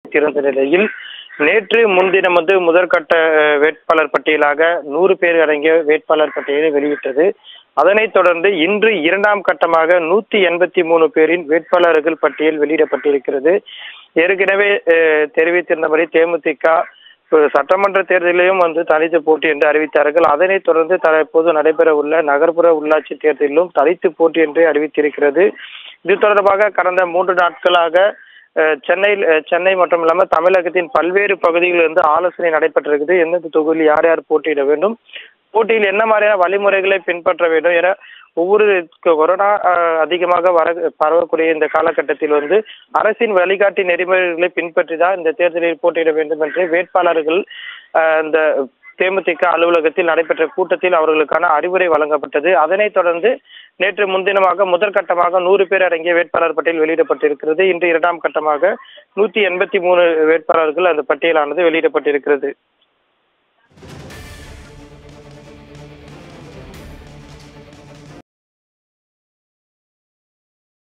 அறிவித்திருந்த நிலையில் நேற்று முன்தினம் வந்து முதற்கட்ட அஹ், வேட்பாளர் பட்டியலாக நூறு பேர் அடங்கிய வேட்பாளர் பட்டியலை வெளியிட்டது அதனைத் தொடர்ந்து இன்று இரண்டாம் கட்டமாக நூத்தி எண்பத்தி மூணு பேரின் வேட்பாளர்கள் பட்டியல் வெளியிடப்பட்டிருக்கிறது ஏற்கனவே அஹ், தெரிவித்திருந்தபடி தேமுதிக இப்ப சட்டமன்ற தேர்தலிலும் வந்து தனித்து போட்டி என்று அறிவித்தார்கள் அதனைத் தொடர்ந்து தற்போது நடைபெற உள்ள நகர்ப்புற உள்ளாட்சி தேர்தலிலும் தனித்து போட்டி என்று அறிவித்திருக்கிறது இது தொடர்பாக கடந்த மூன்று நாட்களாக அஹ், சென்னையில் அஹ், சென்னை மட்டும் இல்லாமல் தமிழகத்தின் பல்வேறு பகுதிகளில் இருந்து ஆலோசனை நடைபெற்றிருக்குது எந்தெந்த தொகுதியில் யார் யார் போட்டியிட வேண்டும் போட்டியில் என்ன மாதிரியான வழிமுறைகளை பின்பற்ற வேண்டும் என ஒவ்வொரு கொரோனா அஹ், அதிகமாக வர பரவக்கூடிய இந்த காலகட்டத்தில் வந்து அரசின் வழிகாட்டி நெறிமுறைகளை பின்பற்றி தான் இந்த தேர்தலில் போட்டியிட வேண்டும் என்று வேட்பாளர்கள் அஹ், இந்த தேமுதிக அலுவலகத்தில் நடைபெற்ற கூட்டத்தில் அவர்களுக்கான அறிவுரை வழங்கப்பட்டது அதனைத் தொடர்ந்து நேற்று முன்தினமாக முதற்கட்டமாக நூறு பேர் அடங்கிய வேட்பாளர் பட்டியல் வெளியிடப்பட்டிருக்கிறது இன்று இரண்டாம் கட்டமாக நூத்தி எண்பத்தி மூணு வேட்பாளர்கள் அந்த பட்டியலானது வெளியிடப்பட்டிருக்கிறது